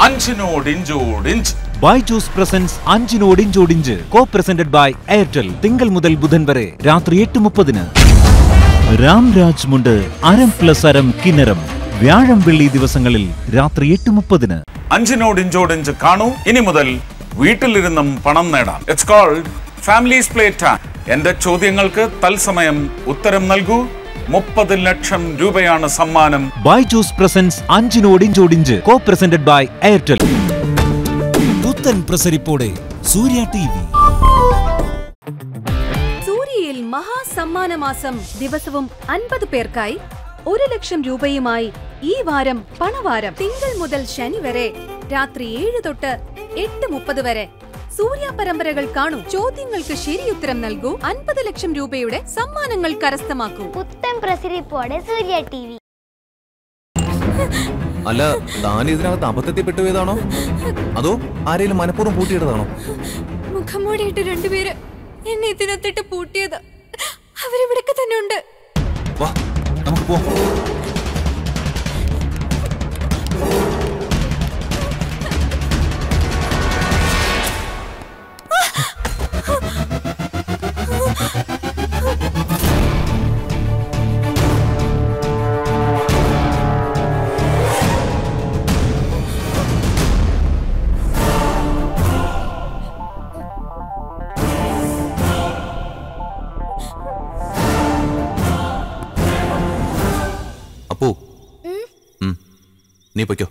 അഞ്ചിനോടിഞ്ചോടിഞ്ച് Byju's presents Anchinodinchodinch co presented by Airtel തിങ്കൾ മുതൽ ബുധൻ വരെ രാത്രി എട്ട് മുപ്പതിന് രാംരാജ് മുണ്ട് അരം പ്ലസ് അരം കിന്നരം വ്യാഴം വെള്ളി ദിവസങ്ങളിൽ രാത്രി എട്ട് മുപ്പതിന് അഞ്ചിനോടിഞ്ചോടിഞ്ച് കാണൂ ഇനി മുതൽ വീട്ടിലിരുന്നും പണം നേടാം it's called families play time എന്റെ ചോദ്യങ്ങൾക്ക് തത്സമയം ഉത്തരം നൽകൂ മുപ്പത് ലക്ഷം രൂപയാണ് സമ്മാനം Byju's presents Anchinodinchodinch co presented by Airtel പുത്തൻ പ്രസരിപ്പോടെ സൂര്യ ടി വി സൂര്യയിൽ മഹാസമ്മാനമാസം ദിവസവും അൻപത് പേർക്കായി ഒരു ലക്ഷം രൂപയുമായി ഈ വാരം പണവാരം തിങ്കൾ മുതൽ ശനി വരെ രാത്രി ഏഴ് തൊട്ട് എട്ട് മുപ്പത് വരെ സൂര്യ പരമ്പരകൾ കാണൂ ചോദ്യങ്ങൾക്ക് ശരിയുത്തരം നൽകൂ അൻപത് ലക്ഷം രൂപയുടെ സമ്മാനങ്ങൾ കരസ്ഥമാക്കൂ പുത്തൻ പ്രസരിപ്പോടെ സൂര്യ ടി വി അല്ല താൻ ഇതിനകത്ത് അബദ്ധത്തിൽ പെട്ടുപോയതാണോ അതോ ആരെങ്കിലും മനഃപൂർവ്വം പൂട്ടിയിട്ടതാണോ മുഖം മൂടിയിട്ട് രണ്ടുപേര് എന്നെ ഇതിനകത്തിട്ട് പൂട്ടിയത് അവരിവിടൊക്കെ തന്നെ ഉണ്ട് വാ നമുക്ക് പോ അപ്പോ ഉം. നീ പൊയ്ക്കോ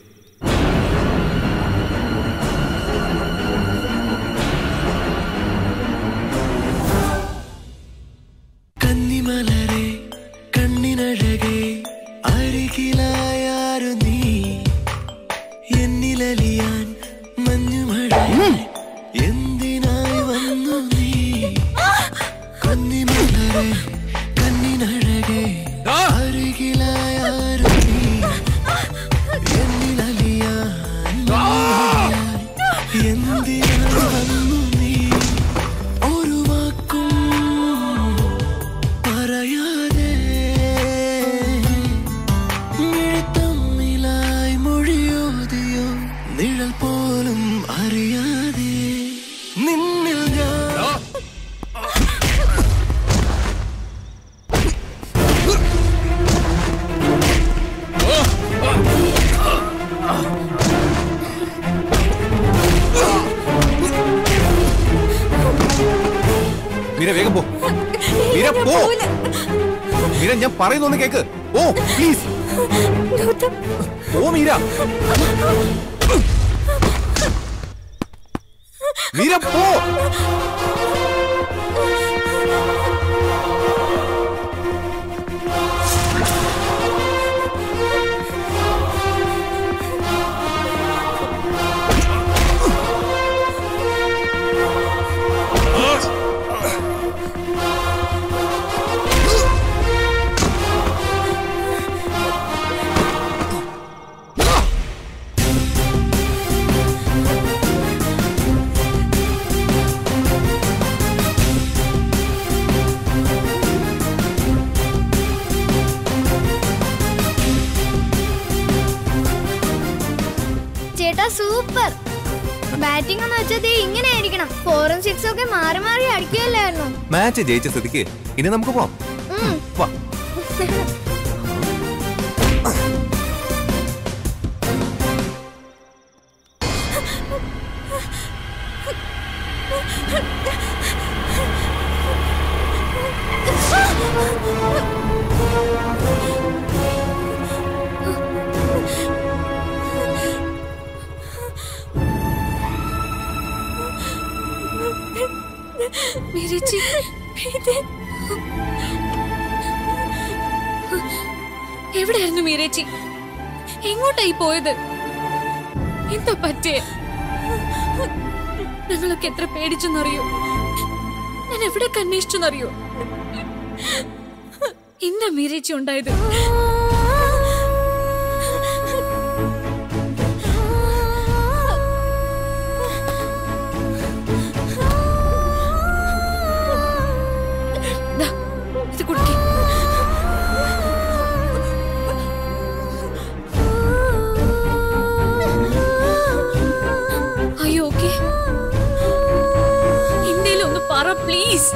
കന്നിമലരെ കണ്ണിനഴകെ അരികിലായാരു നീ എന്നിലലിയാൻ മഞ്ഞുമഴ എന്തിനായി വന്നു നീ കന്നിമലരെ കണ്ണിനഴകെ അരികിലായാരു നീ എന്നിലലിയാൻ മഞ്ഞുമഴയായി എന്തിനായി വന്നു നീ ഒരു വാക്കും പറയാതെ മിഴിത്തമ്മിലായി മൊഴിയോതിയോ നിഴൽ പോലും അറിയാതെ നിന്നിൽ ഞാൻ മീര വേഗം പോ മീര പോ മീര ഞാൻ പറയുന്നൊന്ന് കേക്ക് ഓ പ്ലീസ് ഓ മീര മീര പോ ചേട്ടാ സൂപ്പർ ബാറ്റിംഗ് എന്ന് വെച്ചാൽ ദേ ഇങ്ങനെ ആയിരിക്കണം ഫോറും സിക്സും ഒക്കെ മാറി മാറി അടിക്കുകയല്ലായിരുന്നു മാച്ച് ജയിച്ച സ്ഥിതിക്ക് ഇനി നമുക്ക് പോവാം ഉം. വാ മീരച്ചി ഇത് എവിടെയായിരുന്നു മീരച്ചി എങ്ങോട്ടായി പോയത് എന്താ പറ്റേ ഞങ്ങളൊക്കെ എത്ര പേടിച്ചെന്നറിയോ ഞാൻ എവിടെയൊക്കെ അന്വേഷിച്ചെന്നറിയോ എന്താ മീരച്ചി ഉണ്ടായത് ദാ, ഇത് കുടിക്ക് പ്ലീസ്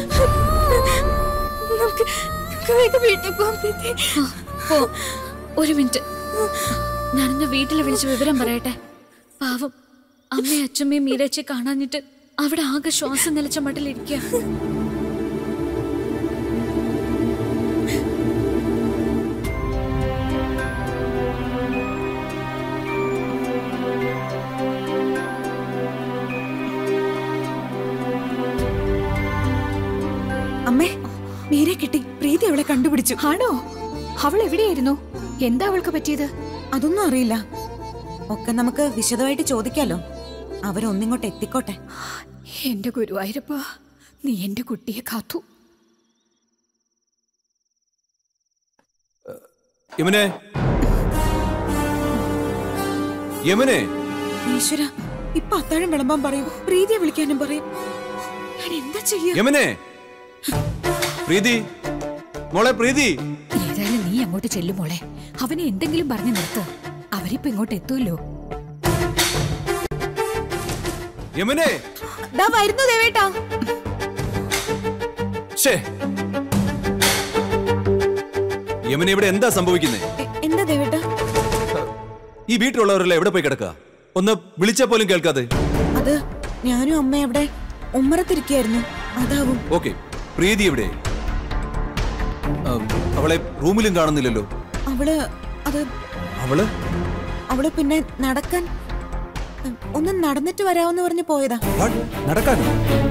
നമുക്ക് നമുക്ക് വേഗം വീട്ടിൽ പോകാൻ പ്രീതി പോ ഒരു മിനിറ്റ് ഞാനൊന്ന് വീട്ടിൽ വിളിച്ച് വിവരം പറയട്ടെ പാവം അമ്മയും അച്ഛമ്മയും മീരച്ചെ കാണാഞ്ഞിട്ട് അവിടെ ആകെ ശ്വാസം നിലച്ച മട്ടിലിരിക്കുക അമ്മേ മീരെ കിട്ടി പ്രീതി അവളെ കണ്ടുപിടിച്ചു ആണോ അവൾ എവിടെയായിരുന്നു എന്താ അവൾക്ക് പറ്റിയത് അതൊന്നും അറിയില്ല ഒക്കെ നമുക്ക് വിശദമായിട്ട് ചോദിക്കാലോ അവരൊന്നിങ്ങോട്ട് എത്തിക്കോട്ടെ എന്റെ ഗുരുവായൂരപ്പ നീ എന്റെ കുട്ടിയെ കാത്തു യമുനെ യമുനെ ഈശ്വര ഇപ്പൊ അത്താഴം വിളമ്പാൻ പറയും പ്രീതിയെ വിളിക്കാനും പറയും ഞാൻ എന്താ ചെയ്യാ യമുനെ പ്രീതി മോളെ പ്രീതി ഏതായാലും നീ അങ്ങോട്ട് ചെല്ലുമോളെ അവനെ എന്തെങ്കിലും പറഞ്ഞു നിർത്ത് അവരിപ്പോ ഇങ്ങോട്ട് എത്തുമല്ലോ യമുനെ ദാ വരുന്നു ദേവേട്ടാ ഷേ യമുന ഇവിടെ എന്താ സംഭവിക്കുന്നേ എ- എന്താ ദേവേട്ടാ ഈ വീട്ടിലുള്ളവരെല്ലാം എവിടെ പോയി കിടക്കുക ഒന്ന് വിളിച്ചാ പോലും കേൾക്കാതെ അത് ഞാനും അമ്മയും അവിടെ ഉമ്മറത്തിരിക്കായിരുന്നു അതാവും ഓക്കെ പ്രീതി എവിടെ ആ, അവളെ റൂമിലും കാണുന്നില്ലല്ലോ അവള് അത് അവള് അവള് പിന്നെ നടക്കാൻ ഉം, ഒന്ന് നടന്നിട്ട് വരാമെന്ന് പറഞ്ഞ് പോയതാ What? നടക്കാനോ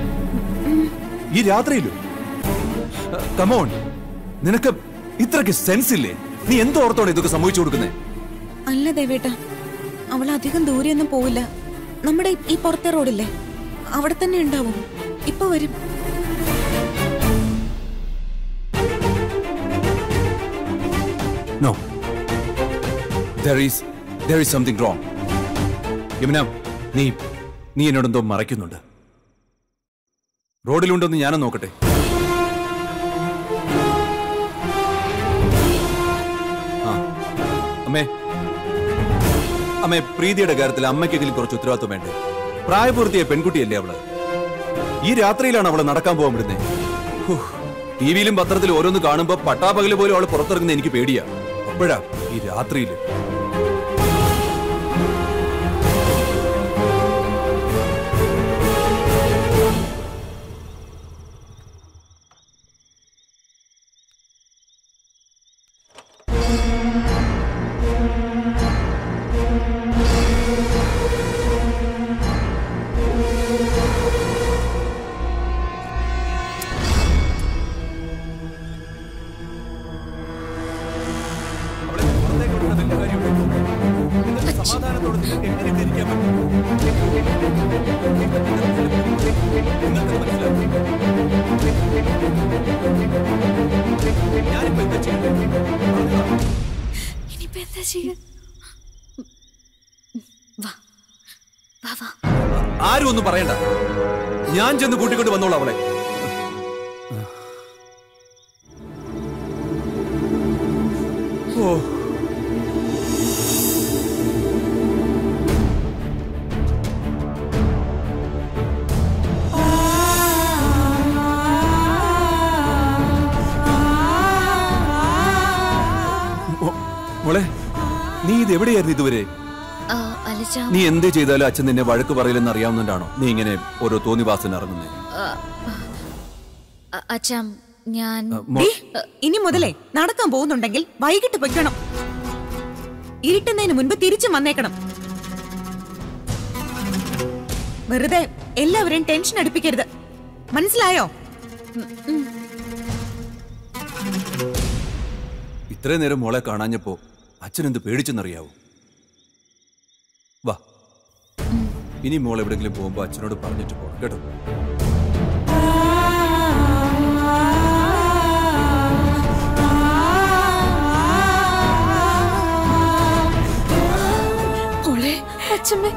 ഈ രാത്രിയിലും കമോൺ നിനക്ക് ഇത്രക്ക് സെൻസ് ഇല്ലേ നീ എന്തോർത്തോടെ ഇതൊക്കെ സംഭവിച്ചു കൊടുക്കുന്നേ അല്ല ദേവേട്ട അവൾ അധികം ദൂരെയൊന്നും പോവില്ല നമ്മുടെ ഈ പുറത്തെ റോഡില്ലേ അവിടെ തന്നെ ഉണ്ടാവും ഇപ്പൊ വരും no there is there is something wrong Yamuna നീ നീ എന്നോടെന്തോ മറയ്ക്കുന്നുണ്ട് റോഡിലുണ്ടോന്ന് ഞാനും നോക്കട്ടെ ആ അമ്മേ അമ്മേ പ്രീതിയുടെ കാര്യത്തിൽ അമ്മയ്ക്കെങ്കിലും കുറച്ച് ഉത്തരവാദിത്വം വേണ്ടേ പ്രായപൂർത്തിയായ പെൺകുട്ടിയല്ലേ അവള് ഈ രാത്രിയിലാണ് അവള് നടക്കാൻ പോകാൻ വിടുന്നേ ടി വിയിലും പത്രത്തിലും ഓരോന്ന് കാണുമ്പോ പട്ടാപകല് പോലും അവള് പുറത്തിറങ്ങുന്ന എനിക്ക് പേടിയാ അപ്പോഴാ ഈ രാത്രിയില് അവളെ പുറത്തേക്ക് വിടുന്ന വലിയ കാര്യമുണ്ടോ? എന്നിട്ട് സമാധാനത്തോടെ നിങ്ങൾക്ക് എങ്ങനെ ഇവിടെ ഇരിക്കാൻ പറ്റും? നിങ്ങൾക്ക് മനസ്സിലാവും. ഞാനിപ്പോ എന്താ ചെയ്യേണ്ടത്? പറഞ്ഞതാ. ഇനിയിപ്പോ എന്താ ചെയ്യുക വാ വാ വാ ആരും ഒന്നും പറയണ്ട ഞാൻ ചെന്ന് കൂട്ടിക്കൊണ്ട് വന്നോളാം അവളെ ഓ മോ- മോളെ നീ ഇത് എവിടെയായിരുന്നു ഇതുവരെ ആ, അലിച്ച നീ എന്ത് ചെയ്താലും അച്ഛൻ നിന്നെ വഴക്ക് പറയില്ലെന്ന് അറിയാവുന്നതാണോ നീ ഇങ്ങനെ ഓരോ തോന്നിവാസന ഇറങ്ങുന്നേ അ- അച്ഛാം ഞാൻ ദേ, ഇനി മുതലേ നടക്കാൻ പോകുന്നുണ്ടെങ്കിൽ വൈകിട്ട് പൊയ്ക്കണം ഇരുട്ടുന്നതിന് മുൻപ് തിരിച്ചു വന്നേക്കണം വെറുതെ എല്ലാവരെയും ടെൻഷൻ അടുപ്പിക്കരുത് മനസ്സിലായോ ഇത്രയും നേരം മോളെ കാണാഞ്ഞപ്പോ അച്ഛൻ എന്ത് പേടിച്ചെന്നറിയാവോ വാ ഇനി മോൾ എവിടെങ്കിലും പോകുമ്പോ അച്ഛനോട് പറഞ്ഞിട്ട് പോണം കേട്ടോ മോളെ അച്ഛമ്മേ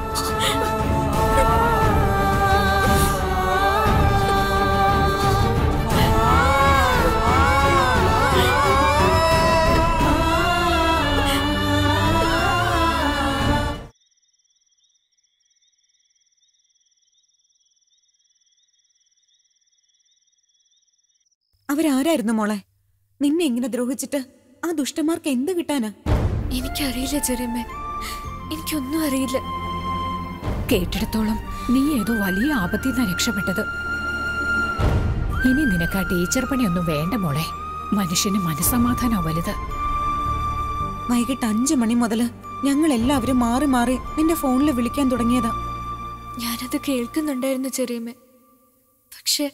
അവരാരായിരുന്നു മോളെ നിന്നെ ഇങ്ങനെ ദ്രോഹിച്ചിട്ട് ആ ദുഷ്ടന്മാർക്ക് എന്ത് കിട്ടാനാ എനിക്കറിയില്ല ചെറിയമ്മേ എനിക്കൊന്നും അറിയില്ല കേട്ടിടത്തോളം നീ ഏതോ വലിയ ആപത്തിൽ നിന്നാ രക്ഷപ്പെട്ടത് ഇനി നിനക്ക് ആ ടീച്ചർ പണിയൊന്നും വേണ്ട മോളെ മനുഷ്യന് മനസമാധാനോ വലുത് വൈകിട്ട് അഞ്ചു മണി മുതല് ഞങ്ങൾ എല്ലാവരും മാറി മാറി നിന്റെ ഫോണിൽ വിളിക്കാൻ തുടങ്ങിയതാ ഞാനത് കേൾക്കുന്നുണ്ടായിരുന്നു ചെറിയമ്മേ പക്ഷെ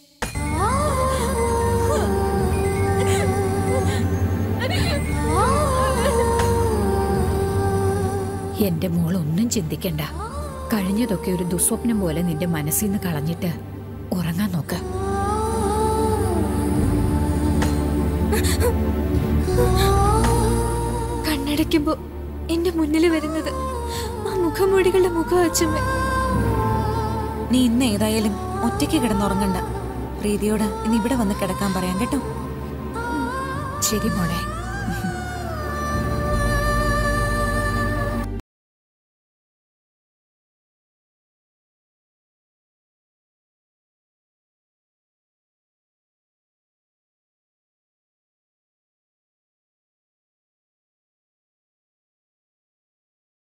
എന്റെ മോൾ ഒന്നും ചിന്തിക്കണ്ട കഴിഞ്ഞതൊക്കെ ഒരു ദുസ്വപ്നം പോലെ നിന്റെ മനസ്സിൽ നിന്ന് കളഞ്ഞിട്ട് ഉറങ്ങാൻ നോക്ക കണ്ണടയ്ക്കുമ്പോ എന്റെ മുന്നിൽ വരുന്നത് ആ മുഖംമൂടികളുടെ മുഖം അച്ഛമ്മേ നീ ഇന്ന് ഏതായാലും ഒറ്റയ്ക്ക് കിടന്നുറങ്ങണ്ട പ്രീതിയോട് ഇന്ന് ഇവിടെ വന്ന് കിടക്കാൻ പറയാം കേട്ടോ ശരി മോളെ